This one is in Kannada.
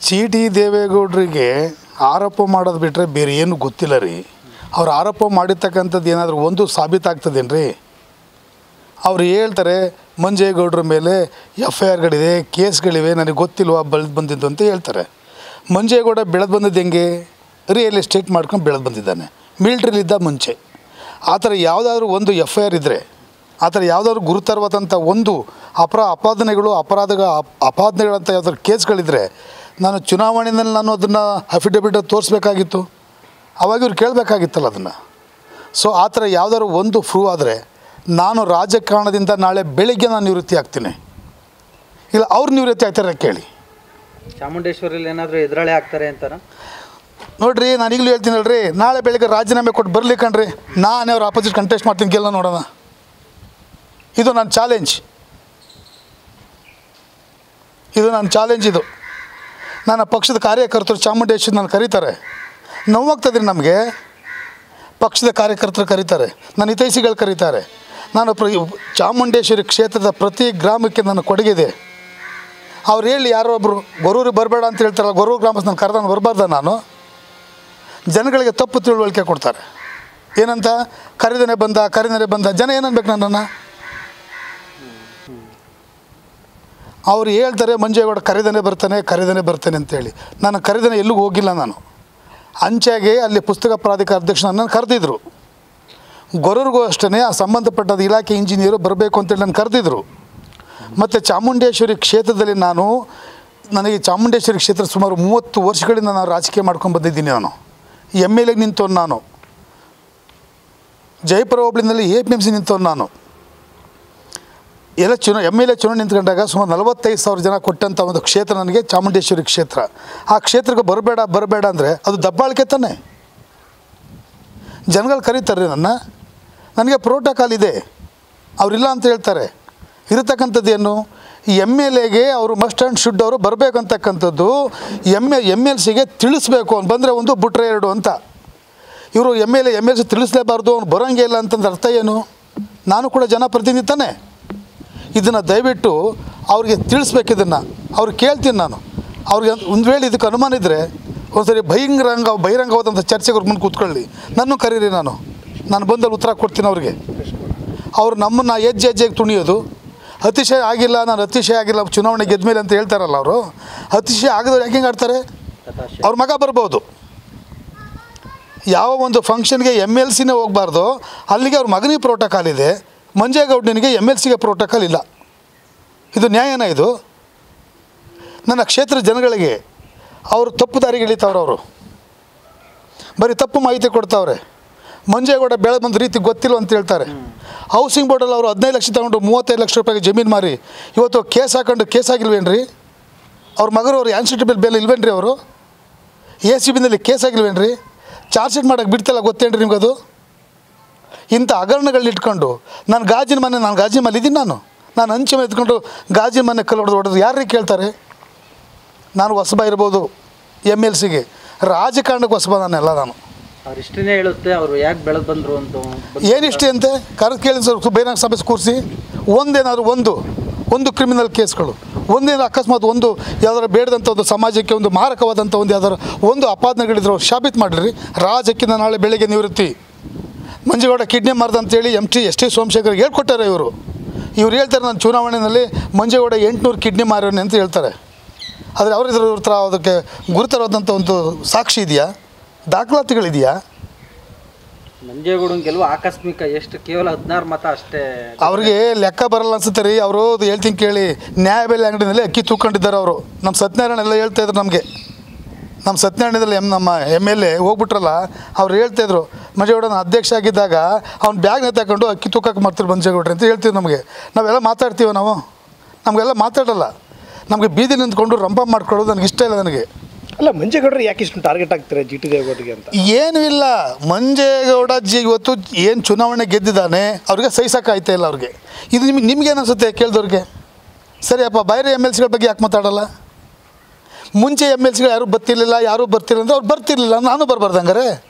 ಜಿ ಟಿ ದೇವೇಗೌಡರಿಗೆ ಆರೋಪ ಮಾಡೋದು ಬಿಟ್ಟರೆ ಬೇರೆ ಏನು ಗೊತ್ತಿಲ್ಲ ರೀ ಅವ್ರು ಆರೋಪ ಮಾಡಿರ್ತಕ್ಕಂಥದ್ದು ಏನಾದರೂ ಒಂದು ಸಾಬೀತಾಗ್ತದೇನು ರೀ ಅವ್ರು ಹೇಳ್ತಾರೆ ಮಂಜೇಗೌಡರ ಮೇಲೆ ಎಫ್ ಐ ಆರ್ಗಳಿದೆ ಕೇಸ್ಗಳಿವೆ ನನಗೆ ಗೊತ್ತಿಲ್ವಾ ಬೆಳೆದು ಬಂದಿದ್ದು ಅಂತ ಹೇಳ್ತಾರೆ ಮಂಜೇಗೌಡ ಬೆಳೆದು ಬಂದಿದ್ದು ಹೆಂಗೆ ರಿಯಲ್ ಎಸ್ಟೇಟ್ ಮಾಡ್ಕೊಂಡು ಬೆಳೆದು ಬಂದಿದ್ದಾನೆ ಮಿಲ್ಟ್ರಿಲಿದ್ದ ಮುಂಚೆ ಆ ಥರ ಯಾವುದಾದ್ರೂ ಒಂದು ಎಫ್ ಐ ಆರ್ ಇದ್ದರೆ ಆ ಥರ ಯಾವುದಾದ್ರು ಗುರುತರವಾದಂಥ ಒಂದು ಅಪರ ಅಪಾದನೆಗಳು ಅಪರಾಧ ಅಪಾದನೆಗಳಂತ ಯಾವ್ದಾದ್ರು ಕೇಸ್ಗಳಿದ್ದರೆ ನಾನು ಚುನಾವಣೆಯಲ್ಲಿ ನಾನು ಅದನ್ನು ಅಫಿಡವಿಟ್ ತೋರಿಸ್ಬೇಕಾಗಿತ್ತು ಅವಾಗ ಇವ್ರು ಕೇಳಬೇಕಾಗಿತ್ತಲ್ಲ ಅದನ್ನು ಸೊ ಆ ಥರ ಯಾವುದಾದ್ರು ಒಂದು ಪ್ರೂವ್ ಆದರೆ ನಾನು ರಾಜಕಾರಣದಿಂದ ನಾಳೆ ಬೆಳಿಗ್ಗೆ ನಾನು ನಿವೃತ್ತಿ ಆಗ್ತೀನಿ ಇಲ್ಲ ಅವ್ರು ನಿವೃತ್ತಿ ಆಗ್ತಾರೆ ಕೇಳಿ ಚಾಮುಂಡೇಶ್ವರಿಲಿ ಏನಾದರೂ ಎದುರಾಳಿ ಆಗ್ತಾರೆ ಅಂತಾರ ನೋಡ್ರಿ ನಾನು ಈಗಲೂ ಹೇಳ್ತೀನಲ್ರಿ ನಾಳೆ ಬೆಳಿಗ್ಗೆ ರಾಜೀನಾಮೆ ಕೊಟ್ಟು ಬರಲಿ ಕಣ್ರಿ ನಾನೇ ಅವ್ರ ಆಪೋಸಿಟ್ ಕಂಟೆಸ್ಟ್ ಮಾಡ್ತೀನಿ ಗೆಲ್ಲ ನೋಡೋಣ ಇದು ನನ್ನ ಚಾಲೆಂಜ್ ಇದು ನನ್ನ ಚಾಲೆಂಜ್ ಇದು ನನ್ನ ಪಕ್ಷದ ಕಾರ್ಯಕರ್ತರು ಚಾಮುಂಡೇಶ್ವರಿ ನಾನು ಕರೀತಾರೆ ನೋವಾಗ್ತದ್ರಿ ನಮಗೆ ಪಕ್ಷದ ಕಾರ್ಯಕರ್ತರು ಕರೀತಾರೆ ನನ್ನ ಹಿತೈಷಿಗಳು ಕರೀತಾರೆ ನಾನು ಪ್ರ ಚಾಮುಂಡೇಶ್ವರಿ ಕ್ಷೇತ್ರದ ಪ್ರತಿ ಗ್ರಾಮಕ್ಕೆ ನನ್ನ ಕೊಡುಗೆ ಅವ್ರು ಹೇಳಿ ಯಾರೋ ಒಬ್ಬರು ಗೊರೂರಿಗೆ ಬರಬೇಡ ಅಂತ ಹೇಳ್ತಾರಲ್ಲ ಗೊರೂರು ಗ್ರಾಮಸ್ ನಾನು ಕರೆದ ಬರಬಾರ್ದ ನಾನು ಜನಗಳಿಗೆ ತಪ್ಪು ತಿಳುವಳಿಕೆ ಕೊಡ್ತಾರೆ ಏನಂತ ಕರೆದನೆ ಬಂದ ಕರೆದನೆ ಬಂದ ಜನ ಏನನ್ಬೇಕು ನನ್ನನ್ನು ಅವ್ರು ಹೇಳ್ತಾರೆ ಮಂಜೇಗೌಡ ಕರೆದನೆ ಬರ್ತಾನೆ ಕರೆದನೆ ಬರ್ತಾನೆ ಅಂತೇಳಿ ನಾನು ಕರೆದನೆ ಎಲ್ಲೂ ಹೋಗಿಲ್ಲ ನಾನು ಅಂಚೆಗೆ ಅಲ್ಲಿ ಪುಸ್ತಕ ಪ್ರಾಧಿಕಾರ ಅಧ್ಯಕ್ಷ ನನ್ನನ್ನು ಕರೆದಿದ್ರು ಗೊರೂರಿಗೂ ಅಷ್ಟೇ ಆ ಸಂಬಂಧಪಟ್ಟದ ಇಲಾಖೆ ಇಂಜಿನಿಯರು ಬರಬೇಕು ಅಂತೇಳಿ ನಾನು ಕರೆದಿದ್ರು ಮತ್ತು ಚಾಮುಂಡೇಶ್ವರಿ ಕ್ಷೇತ್ರದಲ್ಲಿ ನಾನು ನನಗೆ ಚಾಮುಂಡೇಶ್ವರಿ ಕ್ಷೇತ್ರ ಸುಮಾರು ಮೂವತ್ತು ವರ್ಷಗಳಿಂದ ನಾನು ರಾಜಕೀಯ ಮಾಡ್ಕೊಂಡು ಬಂದಿದ್ದೀನಿ ನಾನು ಎಮ್ ಎಲ್ ಎಗೆ ನಿಂತವನು ನಾನು ಜಯಪುರ ಹೋಬಳಿನಲ್ಲಿ ಎ ಪಿ ಎಮ್ ಸಿ ನಿಂತವನು ನಾನು ಎಲ್ಲ ಚುನಾ ಎಮ್ ಎಲ್ ಎ ಚುನಾವಣೆ ನಿಂತ್ಕೊಂಡಾಗ ಸುಮಾರು ನಲವತ್ತೈದು ಸಾವಿರ ಜನ ಕೊಟ್ಟಂಥ ಒಂದು ಕ್ಷೇತ್ರ ನನಗೆ ಚಾಮುಂಡೇಶ್ವರಿ ಕ್ಷೇತ್ರ ಆ ಕ್ಷೇತ್ರಕ್ಕೆ ಬರಬೇಡ ಬರಬೇಡ ಅಂದರೆ ಅದು ದಬ್ಬಾಳಿಕೆ ತಾನೆ ಜನಗಳು ಕರೀತಾರೆ ನನ್ನ ನನಗೆ ಪ್ರೋಟೋಕಾಲ್ ಇದೆ ಅವರಿಲ್ಲ ಅಂತ ಹೇಳ್ತಾರೆ ಇರತಕ್ಕಂಥದ್ದು ಏನು ಎಮ್ ಎಲ್ ಎಗೆ ಅವರು ಮಸ್ಟ್ ಆ್ಯಂಡ್ ಶುಡ್ ಅವರು ಬರಬೇಕಂತಕ್ಕಂಥದ್ದು ಎಮ್ ಎ ಎಮ್ ಎಲ್ ಸಿಗೆ ತಿಳಿಸ್ಬೇಕು ಅವ್ನು ಬಂದರೆ ಒಂದು ಬಿಟ್ರೆ ಎರಡು ಅಂತ ಇವರು M L A M L C ತಿಳಿಸ್ಲೇಬಾರ್ದು ಅವ್ನು ಬರೋಂಗೆ ಇಲ್ಲ ಅಂತಂದ್ರೆ ಅರ್ಥ ಏನು ನಾನು ಕೂಡ ಜನಪ್ರತಿನಿಧಿ ತಾನೆ ಇದನ್ನು ದಯವಿಟ್ಟು ಅವ್ರಿಗೆ ತಿಳಿಸ್ಬೇಕು ಇದನ್ನು ಅವ್ರು ಕೇಳ್ತೀನಿ ನಾನು ಅವ್ರಿಗೆ ಒಂದು ವೇಳೆ ಇದಕ್ಕೆ ಅನುಮಾನ ಇದ್ದರೆ ಒಂದ್ಸರಿ ಬಹಿರಂಗ ಬಹಿರಂಗವಾದಂಥ ಚರ್ಚೆಗೆ ಅವ್ರ ಮುಂದೆ ಕೂತ್ಕೊಳ್ಳಿ ನನ್ನ ಕರೀರಿ ನಾನು ನಾನು ಬಂದಲ್ಲಿ ಉತ್ತರ ಕೊಡ್ತೀನಿ ಅವ್ರಿಗೆ ಅವ್ರು ನಮ್ಮನ್ನು ಹೆಜ್ಜೆ ಹೆಜ್ಜೆಗೆ ತುಣಿಯೋದು ಅತಿಶಯ ಆಗಿಲ್ಲ ನಾನು ಅತಿಶಯ ಆಗಿಲ್ಲ ಚುನಾವಣೆ ಗೆದ್ದ ಮೇಲೆ ಅಂತ ಹೇಳ್ತಾರಲ್ಲ ಅವರು ಅತಿಶಯ ಆಗದವ್ರು ಯಾಕೆ ಹಿಂಗೆ ಆಡ್ತಾರೆ ಹತಾಶೆ ಅವ್ರ ಮಗ ಬರ್ಬೋದು ಯಾವ ಒಂದು ಫಂಕ್ಷನ್ಗೆ ಎಮ್ ಎಲ್ ಸಿನೇ ಹೋಗಬಾರ್ದು ಅಲ್ಲಿಗೆ ಅವ್ರ ಮಗನಿಗೆ ಪ್ರೋಟೋಕಾಲ್ ಇದೆ ಮಂಜೇಗೌಡನಿಗೆ ಎಮ್ ಎಲ್ ಸಿಗೆ ಪ್ರೋಟೋಕಾಲ್ ಇಲ್ಲ ಇದು ನ್ಯಾಯನ ಇದು ನನ್ನ ಕ್ಷೇತ್ರ ಜನಗಳಿಗೆ ಅವರು ತಪ್ಪು ದಾರಿಗೆ ಇಳಿತಾವ್ರೆ ಅವರು ಬರೀ ತಪ್ಪು ಮಾಹಿತಿ ಕೊಡ್ತಾವ್ರೆ ಮಂಜೇಗೌಡ ಬೆಳೆ ಬಂದ ರೀತಿ ಗೊತ್ತಿಲ್ಲ ಅಂತ ಹೇಳ್ತಾರೆ ಹೌಸಿಂಗ್ ಬೋರ್ಡಲ್ಲಿ ಅವರು ಹದಿನೈದು ಲಕ್ಷ ತಗೊಂಡು ಮೂವತ್ತೈದು ಲಕ್ಷ ರೂಪಾಯಿಗೆ ಜಮೀನು ಮಾರಿ ಇವತ್ತು ಕೇಸ್ ಹಾಕೊಂಡು ಕೇಸ್ ಆಗಿಲ್ವೇನ್ರಿ ಅವ್ರ ಮಗರು ಅವ್ರು ಆನ್ಸಿಟಬಲ್ ಬೆಲೆ ಇಲ್ವೇನ್ರಿ ಅವರು ಎ ಸಿ ಬಿನಲ್ಲಿ ಕೇಸ್ ಆಗಿಲ್ವೇನ್ರಿ ಚಾರ್ಜ್ ಶೀಟ್ ಮಾಡೋಕ್ಕೆ ಬಿಡ್ತಲ್ಲ ಗೊತ್ತೇನ್ರಿ ನಿಮ್ಗದು ಇಂಥ ಹಗರಣಗಳನ್ನ ಇಟ್ಕೊಂಡು ನಾನು ಗಾಜಿನ ಮನೆ ನಾನು ಗಾಜಿನ ಮನೆ ಇದ್ದೀನಿ ನಾನು ನಾನು ಹಂಚೆ ಮೇಲೆ ಎತ್ಕೊಂಡು ಗಾಜಿನ ಮನೆ ಕಲ್ಲು ಹೊಡೆದು ಹೊಡೆದು ಯಾರಿಗೆ ಕೇಳ್ತಾರೆ ನಾನು ಹೊಸಬ ಇರ್ಬೋದು ಎಮ್ ಎಲ್ ಸಿಗೆ ರಾಜಕಾರಣಕ್ಕೆ ಹೊಸಬ ನಾನೆಲ್ಲ ನಾನು ಅವ್ರ ಇಷ್ಟನೇ ಹೇಳುತ್ತೆ ಅವ್ರು ಯಾಕೆ ಬೆಳೆದು ಬಂದರು ಅಂತ ಏನಿಷ್ಟೇ ಅಂತೆ ಕರೆದು ಕೇಳಿ ಸರ್ ಬೈನಾಗ ಸಭೆ ಕೂರಿಸಿ ಒಂದೇನಾದ್ರು ಒಂದು ಒಂದು ಕ್ರಿಮಿನಲ್ ಕೇಸ್ಗಳು ಒಂದೇನು ಅಕಸ್ಮಾತ್ ಒಂದು ಯಾವ್ದಾರು ಬೇಡದಂಥ ಒಂದು ಸಮಾಜಕ್ಕೆ ಒಂದು ಮಾರಕವಾದಂಥ ಒಂದು ಯಾವ್ದಾರು ಒಂದು ಅಪಾದನೆಗಳಿದ್ರು ಸಾಬೀತು ಮಾಡಿರಿ ರಾಜಕ್ಕಿಂತ ನಾಳೆ ಬೆಳಗ್ಗೆ ನಿವೃತ್ತಿ ಮಂಜುಗೌಡ ಕಿಡ್ನಿ ಮಾರ್ದ ಅಂತೇಳಿ M T S T Somashekar ಹೇಳ್ಕೊಟ್ಟಾರೆ ಇವರು ಇವ್ರು ಹೇಳ್ತಾರೆ ನಾನು ಚುನಾವಣೆಯಲ್ಲಿ ಮಂಜುಗೌಡ ಎಂಟುನೂರು ಕಿಡ್ನಿ ಮಾರೋನೆ ಅಂತ ಹೇಳ್ತಾರೆ ಆದರೆ ಅವ್ರ ಇದ್ರ ಹತ್ರ ಅದಕ್ಕೆ ಗುರುತರವಾದಂಥ ಒಂದು ಸಾಕ್ಷಿ ಇದೆಯಾ ದಾಖಲಾತಿಗಳಿದೆಯಾ ಮಂಜೇಗೌಡನ್ ಗೆಲುವು ಆಕಸ್ಮಿಕ ಎಷ್ಟು ಕೇವಲ ಹದಿನಾರು ಮತ ಅಷ್ಟೇ ಅವ್ರಿಗೆ ಲೆಕ್ಕ ಬರಲ್ಲ ಅನ್ಸುತ್ತೆ ರೀ ಅವರು ಹೇಳ್ತೀನಿ ಕೇಳಿ ನ್ಯಾಯಬೆಲೆ ಅಂಗಡಿನಲ್ಲಿ ಅಕ್ಕಿ ತೂಕೊಂಡಿದ್ದಾರೆ ಅವರು ನಮ್ಮ ಸತ್ಯನಾರಾಯಣ ಎಲ್ಲ ಹೇಳ್ತಾ ಇದ್ರು ನಮಗೆ ನಮ್ಮ ಸತ್ಯನಾರಾಯಣದಲ್ಲಿ ಎಮ್ ನಮ್ಮ ಎಮ್ ಎಲ್ ಎ ಹೋಗ್ಬಿಟ್ರಲ್ಲ ಅವ್ರು ಹೇಳ್ತಾಯಿದ್ರು ಮಂಜೇಗೌಡನ ಅಧ್ಯಕ್ಷ ಆಗಿದ್ದಾಗ ಅವ್ನು ಬ್ಯಾಗ್ನ ತಗೊಂಡು ಅಕ್ಕಿ ತೂಕಕ್ಕೆ ಮಾಡ್ತಾರೆ ಮಂಜೇಗೌಡ್ರಿ ಅಂತ ಹೇಳ್ತೀವಿ ನಮಗೆ ನಾವೆಲ್ಲ ಮಾತಾಡ್ತೀವ ನಾವು ನಮಗೆಲ್ಲ ಮಾತಾಡಲ್ಲ ನಮಗೆ ಬೀದಿ ನಿಂತ್ಕೊಂಡು ರಂಪ ಮಾಡ್ಕೊಳ್ಳೋದು ನನಗೆ ಇಷ್ಟ ಇಲ್ಲ ನನಗೆ ಅಲ್ಲ ಮಂಜೇಗೌಡರು ಯಾಕೆ ಇಷ್ಟು ಟಾರ್ಗೆಟ್ ಆಗ್ತಾರೆ ಜಿ ಟಿ ದೇವೇಗೌಡರಿಗೆ ಅಂತ ಏನೂ ಇಲ್ಲ ಮಂಜೇಗೌಡ ಜಿ ಇವತ್ತು ಏನು ಚುನಾವಣೆ ಗೆದ್ದಿದ್ದಾನೆ ಅವ್ರಿಗೆ ಸಹಿಸೋಕ್ಕಾಯ್ತಾ ಇಲ್ಲ ಅವ್ರಿಗೆ ಇದು ನಿಮಗೆ ನಿಮ್ಗೇನು ಅನಿಸುತ್ತೆ ಕೇಳಿದವ್ರಿಗೆ ಸರಿಯಪ್ಪ ಬೇರೆ ಎಮ್ ಎಲ್ ಸಿಗಳ ಬಗ್ಗೆ ಯಾಕೆ ಮಾತಾಡಲ್ಲ ಮುಂಚೆ ಎಮ್ ಎಲ್ ಸಿಗಳು ಯಾರೂ ಬರ್ತಿರ್ಲಿಲ್ಲ ಯಾರೂ ಬರ್ತಿರಲಿಲ್ಲ ಅಂದ್ರೆ ಅವ್ರು ಬರ್ತಿರ್ಲಿಲ್ಲ ನಾನು ಬರಬಾರ್ದು ಹಂಗಾರೆ